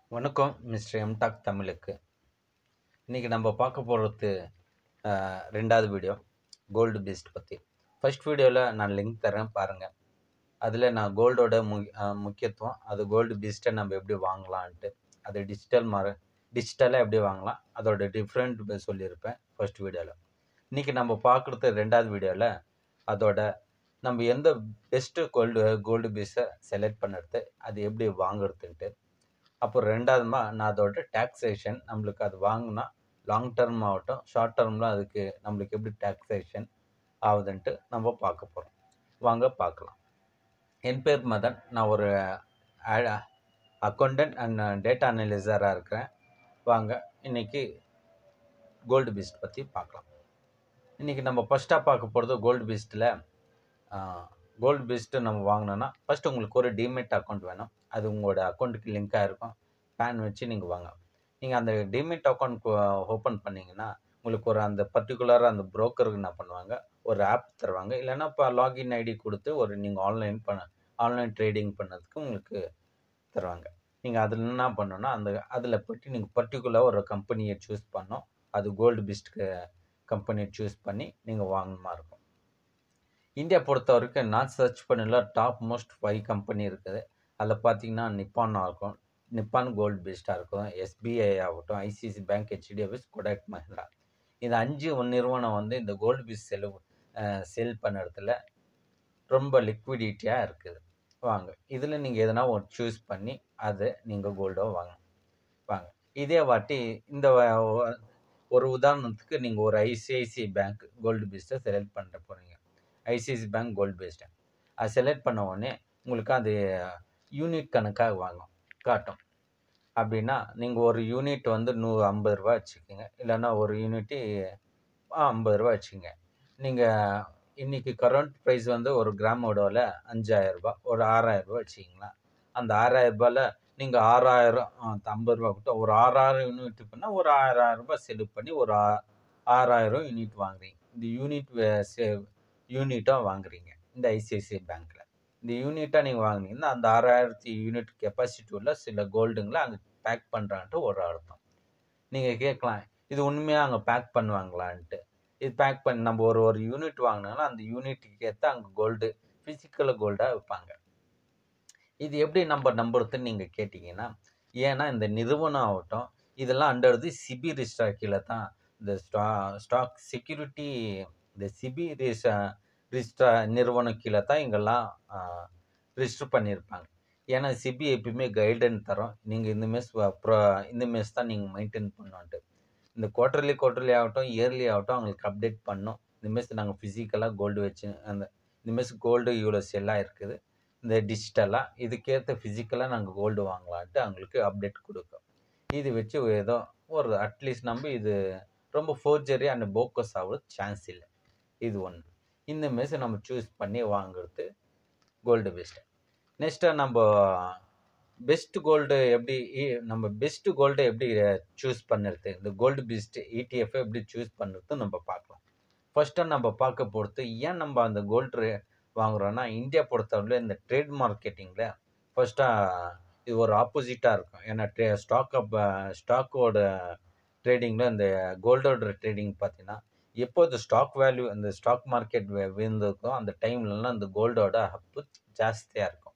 வணக்கம் மிஸ்டர் எம்டாக் தமிழுக்கு இன்றைக்கி நம்ம பார்க்க போகிறது ரெண்டாவது வீடியோ கோல்டு பீஸ்ட் பற்றி ஃபர்ஸ்ட் வீடியோவில் நான் லிங்க் தரேன் பாருங்கள் அதில் நான் கோல்டோட மு அஹ், முக்கியத்துவம் அது கோல்டு பீஸ்ட்டை நம்ம எப்படி வாங்கலான்ட்டு அது டிஜிட்டல் மாற டிஜிட்டலாக எப்படி வாங்கலாம் அதோட டிஃப்ரெண்ட் சொல்லியிருப்பேன் ஃபர்ஸ்ட் வீடியோவில் இன்றைக்கி நம்ம பார்க்குறது ரெண்டாவது வீடியோவில் அதோட நம்ம எந்த பெஸ்ட்டு கோல்டு கோல்டு பீஸை செலக்ட் பண்ணுறது அது எப்படி வாங்குறதுன்ட்டு அப்புறம் ரெண்டாவதுமா நான் அதோட டேக்ஸேஷன் நம்மளுக்கு அது வாங்கினா லாங் டர்ம் ஆகட்டும் ஷார்ட் டர்மில் அதுக்கு நம்மளுக்கு எப்படி டேக்ஸேஷன் ஆகுதுன்ட்டு நம்ம பார்க்க போகிறோம் வாங்க பார்க்கலாம் என் பேர் மதன் நான் ஒரு அக்கௌண்டன்ட் அண்ட் டேட்டா அனலிசராக இருக்கிறேன் வாங்க இன்னைக்கு கோல்டு பீஸ்ட் பற்றி பார்க்கலாம் இன்றைக்கி நம்ம ஃபஸ்ட்டாக பார்க்க போகிறது கோல்டு பீஸ்ட்டில் கோல்டு பீஸ்ட்டு நம்ம வாங்கினோன்னா ஃபஸ்ட்டு உங்களுக்கு ஒரு டிமெட் அக்கௌண்ட் வேணும் அது உங்களோட அக்கௌண்ட்டுக்கு லிங்காக இருக்கும் பேன் வச்சு நீங்கள் வாங்க நீங்கள் அந்த டிமெட் அக்கௌண்ட் ஓப்பன் பண்ணிங்கன்னா உங்களுக்கு ஒரு அந்த பர்டிகுலராக அந்த புரோக்கருக்கு என்ன பண்ணுவாங்க ஒரு ஆப் தருவாங்க இல்லைன்னா இப்போ லாகின் ஐடி கொடுத்து ஒரு நீங்கள் ஆன்லைன் பண்ண ஆன்லைன் ட்ரேடிங் பண்ணதுக்கு உங்களுக்கு தருவாங்க நீங்கள் அதில் என்ன பண்ணணும்னா அந்த அதில் போய்ட்டு நீங்கள் பர்டிகுலர் ஒரு கம்பெனியை சூஸ் பண்ணோம் அது கோல்டு பிஸ்ட்க்கு கம்பெனியை சூஸ் பண்ணி நீங்கள் வாங்கணுமா இருக்கும் இந்தியா பொறுத்த வரைக்கும் நான் சர்ச் பண்ணல டாப் மோஸ்ட் ஃபைவ் கம்பெனி இருக்குது அதில் பார்த்தீங்கன்னா நிப்பான் இருக்கும் நிப்பான் கோல்டு பெஸ்ட்டாக இருக்கும் எஸ்பிஐ ஆகட்டும் ICICI bank HDFC Kotak Mahindra இந்த அஞ்சு நிறுவனம் வந்து இந்த கோல்டு பீஸ் செலவு செல் பண்ணுறதுல ரொம்ப லிக்விடிட்டியாக இருக்குது வாங்க இதில் நீங்கள் எதனா ஒரு சூஸ் பண்ணி அதை நீங்கள் கோல்டோ வாங்க வாங்க இதே வாட்டி இந்த வ- ஒரு உதாரணத்துக்கு நீங்கள் ஒரு ஐசிஐசிஐ பேங்க் கோல்டு பேஸ்ட்டை செலக்ட் பண்ண போகிறீங்க ஐசிஐசி பேங்க் கோல்டு பேஸ்ட்டை அது செலக்ட் பண்ண உடனே உங்களுக்கு அது யூனிட் கணக்காக வாங்கும் காட்டும் அப்படின்னா நீங்கள் ஒரு யூனிட் வந்து நூ ஐம்பது ரூபா வச்சுக்கோங்க இல்லைன்னா ஒரு யூனிட்டு ஐம்பது ரூபா வச்சுக்கோங்க நீங்கள் இன்றைக்கி கரண்ட் ப்ரைஸ் வந்து ஒரு கிராமோட விலை அஞ்சாயிரம் ரூபாய் ஒரு ஆறாயிரம் ரூபாய் வச்சுக்கிங்களேன் அந்த ஆறாயிரம் ரூபாயில் நீங்கள் ஆறாயிரம் ஐம்பது ரூபா கொடுத்தா ஒரு ஆறாயிரம் யூனிட் பண்ணால் ஒரு ஆறாயிரம் ரூபாய் செலவு பண்ணி ஒரு ஆ- ஆறாயிரம் யூனிட் வாங்குறீங்க இந்த யூனிட் யூனிட்டாக வாங்குறீங்க இந்த ஐசிஐசிஐ பேங்க்கில் இந்த யூனிட்டாக நீங்கள் வாங்குனீங்கன்னா அந்த ஆறாயிரத்தி யூனிட் கெப்பாசிட்டி உள்ள சில கோல்டுங்களை அங்கே பேக் பண்ணுறான்ட்டு ஒரு அர்த்தம் நீங்கள் கேட்கலாம் இது உண்மையாக அங்கே பேக் பண்ணுவாங்களான்ட்டு இது பேக் பண்ணி நம்ம ஒரு ஒரு யூனிட் வாங்கினோம்னா அந்த யூனிட்டுக்கு ஏற்ற அங்கே கோல்டு ஃபிசிக்கல் கோல்டாக வைப்பாங்க இது எப்படி நம்ம நம்புறதுன்னு நீங்கள் கேட்டிங்கன்னா ஏன்னா இந்த நிறுவனம் ஆகட்டும் இதெல்லாம் அண்டர் தி சிபி ரிஜிஸ்டர் கீழே தான் இந்த ஸ்டா ஸ்டாக் செக்யூரிட்டி இந்த சிபி ரிஜிஸ்டர் நிறுவனம் கீழே தான் இங்கெல்லாம் ரிஜிஸ்டர் பண்ணியிருப்பாங்க ஏன்னா சிபி எப்பயுமே கைடன் தரோம் நீங்கள் இந்த மேஸ் இந்த மேஸ் தான் நீங்கள் மெயின்டைன் பண்ணோன்ட்டு இந்த குவார்டர்லி குவார்டர்லி ஆகட்டும் இயர்லி ஆகட்டும் அவங்களுக்கு அப்டேட் பண்ணோம் இந்த மாரி நாங்கள் ஃபிசிக்கலாக கோல்டு வச்சு அந்த இந்த மாரி கோல்டு இவ்வளோ செல்லாக இருக்குது இந்த டிஜிட்டலாக இதுக்கேற்ற ஃபிசிக்கலாக நாங்கள் கோல்டு வாங்கலான்ட்டு அவங்களுக்கு அப்டேட் கொடுக்கும் இது வச்சு ஏதோ ஒரு அட்லீஸ்ட் நம்ம இது ரொம்ப ஃபோர்ஜரி அண்ட் போக்கஸ் ஆகுறது சான்ஸ் இல்லை இது ஒன்று இந்த மாரி நம்ம சூஸ் பண்ணி வாங்குறது கோல்டு பெஸ்ட்டு நெக்ஸ்ட்டாக நம்ம பெஸ்ட் கோல்டு எப்படி இ- நம்ம பெஸ்ட் கோல்டு எப்படி சூஸ் பண்ணுறது இந்த கோல்டு பெஸ்ட் ETF எப்படி சூஸ் பண்ணுறது நம்ம பார்க்கலாம் ஃபர்ஸ்ட்டாக நம்ம பார்க்க பொறுத்து ஏன் நம்ம அந்த கோல்டு வாங்குறோன்னா இந்தியா பொறுத்தவரையில இந்த ட்ரேட் மார்க்கெட்டிங்கில் ஃபர்ஸ்ட்டாக இது ஒரு ஆப்போசிட்டாக இருக்கும் ஏன்னா ட்ரே ஸ்டாக் அப் ஸ்டாக்கோட ட்ரேடிங்கில் இந்த கோல்டோட ட்ரேடிங் பார்த்தீங்கன்னா எப்போது ஸ்டாக் வேல்யூ இந்த ஸ்டாக் மார்க்கெட் விழுந்திருக்கோ அந்த டைம்லலாம் இந்த கோல்டோட அப்பு ஜாஸ்தியாக இருக்கும்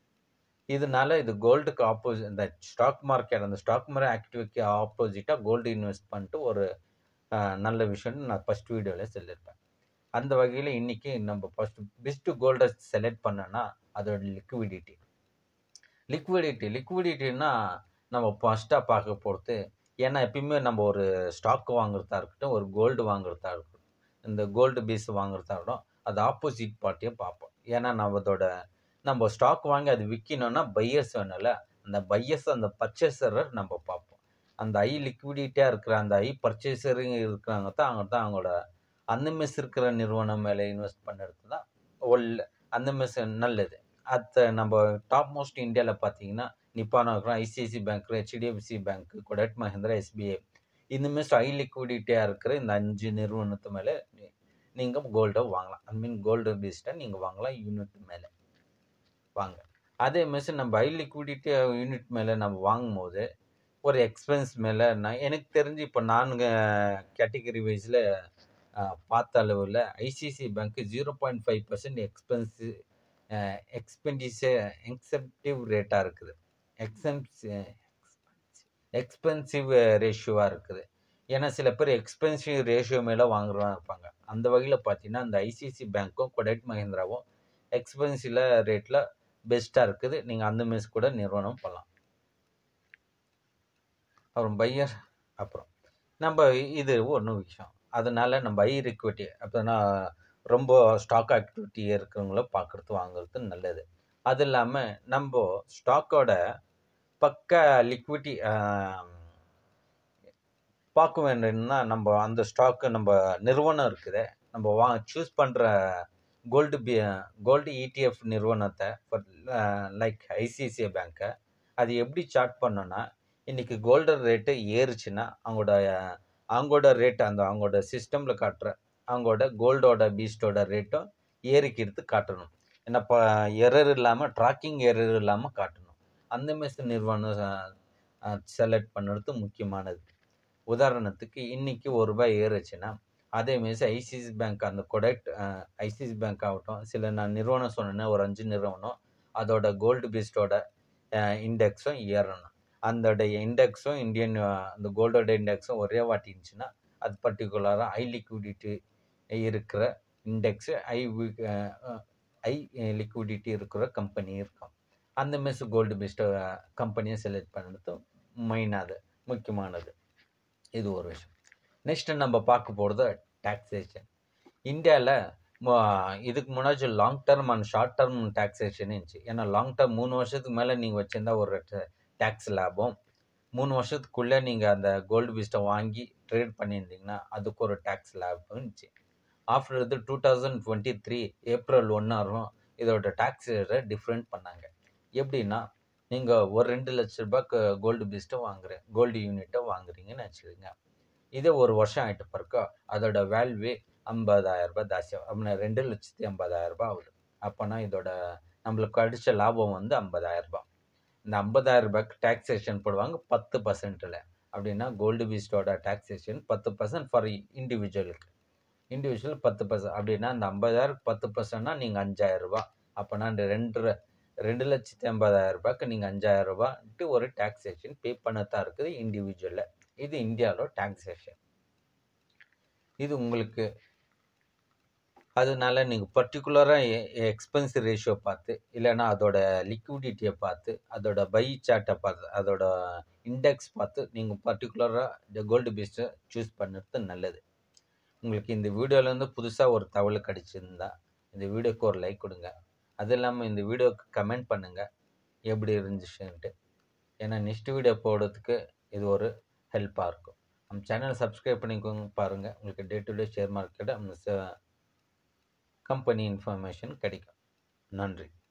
இதனால இது கோல்டுக்கு ஆப்போசிட் இந்த ஸ்டாக் மார்க்கெட் அந்த ஸ்டாக் மார்க்கெட் ஆக்டிவிட்டிக்கு ஆப்போசிட்டாக கோல்டு இன்வெஸ்ட் பண்ணிட்டு ஒரு அஹ், நல்ல விஷயம்னு நான் ஃபஸ்ட் வீடியோவில் சொல்லியிருப்பேன் அந்த வகையில் இன்றைக்கி நம்ம ஃபஸ்ட் பெஸ்ட்டு கோல்டை செலக்ட் பண்ணோன்னா அதோட லிக்விடிட்டி லிக்விடிட்டி லிக்விடிட்டின்னா நம்ம ஃபஸ்ட்டாக பார்க்க போகிறது ஏன்னா எப்பயுமே நம்ம ஒரு ஸ்டாக் வாங்குறதா இருக்கட்டும் ஒரு கோல்டு வாங்குறதா இருக்கட்டும் இந்த கோல்டு பீஸ் வாங்குறதா இருக்கட்டும் அது ஆப்போசிட் பார்ட்டியை பார்ப்போம் ஏன்னா நம்ம அதோட நம்ம ஸ்டாக் வாங்கி அது விற்கணும்னா பையர்ஸ் வேணும்ல அந்த பையர்ஸ் அந்த பர்ச்சேசரை நம்ம பார்ப்போம் அந்த ஐ லிக்விடிட்டியாக இருக்கிற அந்த ஐ பர்ச்சேசருங்க இருக்கிறாங்க தான் அவங்க தான் அவங்களோட அந்த மிஸ் இருக்கிற நிறுவனம் மேலே இன்வெஸ்ட் பண்ணுறது தான் ஒல் அந்த மிஸ் நல்லது அது நம்ம டாப் மோஸ்ட் இந்தியாவில் பார்த்தீங்கன்னா நிப்பானா இருக்கிறோம் ICICI bank HDFC bank Kotak Mahindra SBI இந்த மாதிரி ஹை லிக்விடிட்டியாக இருக்கிற இந்த அஞ்சு நிறுவனத்து மேலே நீங்கள் கோல்டை வாங்கலாம் ஐ மீன் கோல்டு பேஸ்டாக நீங்கள் வாங்கலாம் யூனிட் மேலே வாங்க அதே மாரி நம்ம ஹை லிக்விடிட்டி யூனிட் மேலே நம்ம வாங்கும்போது ஒரு எக்ஸ்பென்ஸ் மேலே நான் எனக்கு தெரிஞ்சு இப்போ நான்கு கேட்டகரி வைஸில் பார்த்த அளவில் ஐசிசி பேங்க்கு zero point five percent expense expenditure எக்ஸப்டிவ் ரேட்டாக இருக்குது எக்ஸம்ஸ் எக்ஸ்பென்சிவ் ரேஷியோவாக இருக்குது ஏன்னா சில பேர் எக்ஸ்பென்சிவ் ரேஷியோ மேலே வாங்குறவங்க இருப்பாங்க அந்த வகையில் பார்த்தீங்கன்னா அந்த ஐசிசி பேங்க்கும் கொடைட் மஹிந்திராவும் எக்ஸ்பென்சிவ் ரேட்டில் பெஸ்ட்டாக இருக்குது நீங்கள் அந்த மிஸ் கூட நிறுவனம் பண்ணலாம் அப்புறம் பையர் அப்புறம் நம்ம இது ஒன்று விஷயம் அதனால நம்ம ஹை ரிக்விட்டி அப்படின்னா ரொம்ப ஸ்டாக் ஆக்டிவிட்டி இருக்கிறவங்கள பார்க்குறது வாங்குறது நல்லது அது இல்லாமல் நம்ம ஸ்டாக்கோட பக்க லிக்விட்டி பார்க்க வேண்டும்னா நம்ம அந்த ஸ்டாக்கு நம்ம நிறுவனம் இருக்குது நம்ம வா சூஸ் பண்ணுற கோல்டு பி கோல்டு இடிஎஃப் நிறுவனத்தை லைக் ஐசிஐசிஐ பேங்க்கை அது எப்படி சார்ட் பண்ணோன்னா இன்றைக்கி கோல்டு ரேட்டு ஏறுச்சுன்னா அவங்களோட அவங்களோட ரேட் அந்த அவங்களோட சிஸ்டமில் காட்டுற அவங்களோட கோல்டோட பீஸ்டோட ரேட்டும் ஏறிக்கிறது காட்டணும் ஏன்னா இப்போ எரர் இல்லாமல் ட்ராக்கிங் எரர் இல்லாமல் காட்டணும் அந்த மாரி நிறுவனம் செலக்ட் பண்ணுறது முக்கியமானது உதாரணத்துக்கு இன்றைக்கி ஒரு ரூபாய் ஏறுச்சுன்னா அதே மாரி ஐசிசி பேங்க் அந்த கொடெக்ட் ஐசிசி பேங்க் ஆகட்டும் சில நான் நிறுவனம் சொன்னேன்னா ஒரு அஞ்சு நிறுவனம் அதோட கோல்டு பீஸ்டோட இண்டெக்ஸும் ஏறணும் அந்தோட இண்டெக்ஸும் இந்தியன் அந்த கோல்டோட இண்டெக்ஸும் ஒரே வாட்டி இருந்துச்சுன்னா அது பர்டிகுலராக ஹை லிக்விடிட்டி இருக்கிற இண்டெக்ஸு ஹை ஹை லிக்விடிட்டி இருக்கிற கம்பெனி இருக்கும் அந்த மாரி கோல்டு பெஸ்ட்டு கம்பெனியை செலக்ட் பண்ணுறது மெயினானது முக்கியமானது இது ஒரு விஷயம் நெக்ஸ்ட்டு நம்ம பார்க்க போகிறது டேக்ஸேஷன் இந்தியாவில் இதுக்கு முன்னாடி long term and short term taxation இருந்துச்சு ஏன்னா லாங் டேர்ம் மூணு வருஷத்துக்கு மேலே நீங்கள் வச்சுருந்தா ஒரு டேக்ஸ் லாபம் மூணு வருஷத்துக்குள்ளே நீங்கள் அந்த கோல்டு பீஸ்ட்டை வாங்கி ட்ரேட் பண்ணியிருந்தீங்கன்னா அதுக்கு ஒரு டேக்ஸ் லாபம் இருந்துச்சு ஆஃப்டர் இது two thousand twenty three April ஒன்றாரும் இதோட டேக்ஸ் டிஃப்ரெண்ட் பண்ணாங்க எப்படின்னா நீங்கள் ஒரு ரெண்டு லட்ச ரூபாய்க்கு கோல்டு பீஸ்ட்டை வாங்குறேன் கோல்டு யூனிட்டை வாங்குறீங்கன்னு வச்சுக்கோங்க இதே ஒரு வருஷம் ஆகிட்ட பிறகு அதோட வேல்யூ ஐம்பதாயிரரூபா ஜாஸ்தியாகும் அப்படின்னா ரெண்டு லட்சத்தி ஐம்பதாயிரரூபா ஆகுது அப்போனா இதோட நம்மளுக்கு அடித்த லாபம் வந்து ஐம்பதாயிரரூபா இந்த ஐம்பதாயிரம் ரூபாய்க்கு டேக்ஸேஷன் போடுவாங்க பத்து பர்சன்ட்டில் அப்படின்னா கோல்டு பீஸ்டோட டேக்ஸேஷன் பத்து பர்சன்ட் ஃபார் இண்டிவிஜுவலுக்கு இண்டிவிஜுவல் பத்து பர்சன்ட் அப்படின்னா அந்த ஐம்பதாயிரம் பத்து பர்சன்ட்னா நீங்கள் அஞ்சாயிரரூபா அப்போனா இந்த ரெண்டு ரெண்டு லட்சத்தி ஐம்பதாயிரம் ரூபாய்க்கு நீங்கள் அஞ்சாயிரம் ரூபாய்ட்டு ஒரு டேக்ஸேஷன் பே பண்ணத்தான் இருக்குது இண்டிவிஜுவலில் இது இந்தியாவில் டேக்ஸேஷன் இது உங்களுக்கு அதனால நீங்கள் பர்டிகுலராக எக்ஸ்பென்ஸ் ரேஷியோ பார்த்து இல்லைன்னா அதோட லிக்விடிட்டியை பார்த்து அதோட பை சார்ட்டை பார்த்து அதோட இண்டெக்ஸ் பார்த்து நீங்கள் பர்டிகுலராக கோல்டு பேஸ்ட்டை சூஸ் பண்ணுறது நல்லது உங்களுக்கு இந்த வீடியோலேருந்து புதுசாக ஒரு தகவல் கிடச்சிருந்தா இந்த வீடியோக்கு ஒரு லைக் கொடுங்க அது இல்லாமல் இந்த வீடியோக்கு கமெண்ட் பண்ணுங்கள் எப்படி இருந்துச்சுன்ட்டு ஏன்னா நெக்ஸ்ட் வீடியோ போடுறதுக்கு இது ஒரு ஹெல்ப்பாக இருக்கும் நம்ம சேனலை சப்ஸ்கிரைப் பண்ணிக்கோங்க பாருங்கள் உங்களுக்கு day to day share market அந்த கம்பெனி இன்ஃபர்மேஷன் கிடைக்கும் நன்றி